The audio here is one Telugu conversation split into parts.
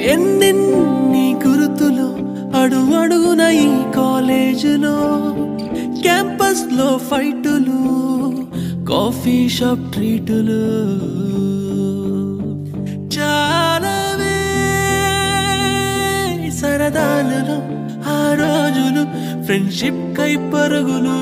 ఎన్నెన్ని గుర్తులు అడుగు అడుగున ఈ కాలేజీలో క్యాంపస్ లో ఫైటులు కాఫీ షాప్ ట్రీటులు చాలావే సరదాలలో ఆ రోజులు ఫ్రెండ్షిప్ కై పరుగులు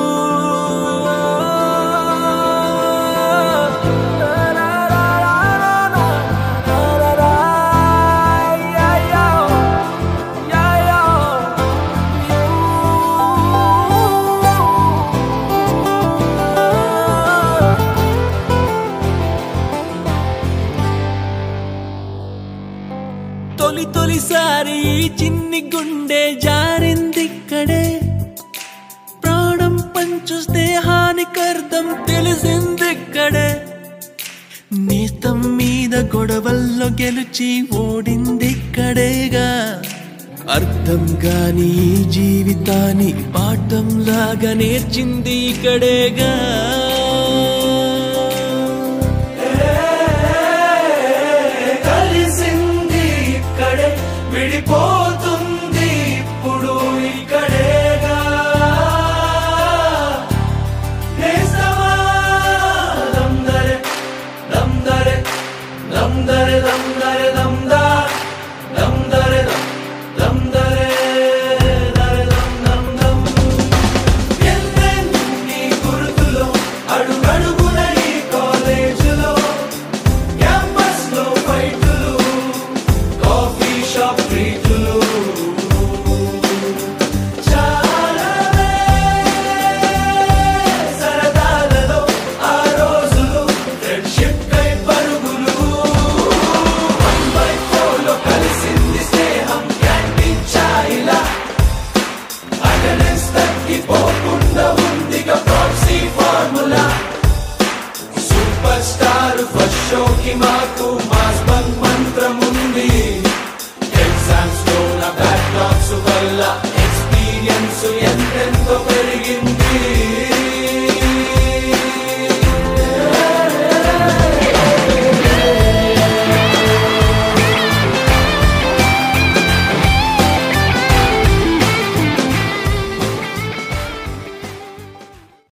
తొలి తొలిసారి ఈ చిన్ని గుండె జారిందిక్కడే ప్రాణం పంచు స్నేహానికర్థం తెలిసిందిక్కడే నేస్తం మీద గొడవల్లో గెలిచి ఓడిందిక్కడేగా అర్థం కాని ఈ జీవితాన్ని పాఠం లాగా నేర్చింది ఇక్కడేగా కలిసింది ఇక్కడే విడిపోతుంది ఇప్పుడు ఇక్కడేగా నేస్తమా దందరే దందరే దందరే దందరే దందా దందరే దం దందరే దరే దం దం దం ఎన్నెన్ని గుర్తులో అడుగడుగున ఈ కాలేజీలో క్యాంపస్ లో ఫైటులు కాఫీ షాప్ ట్రీటులు చాలానే సరదాలలో ఆ రోజులు ఫ్రెండ్షిప్ కై పరుగులు వన్ బై ఫోర్ లో కలిసింది స్నేహం క్యాంటీన్ ఛాయిలా అటెండెన్స్ తగ్గిపోకుండా ఉందిగా proxy formula super star first షోకి మాకు మా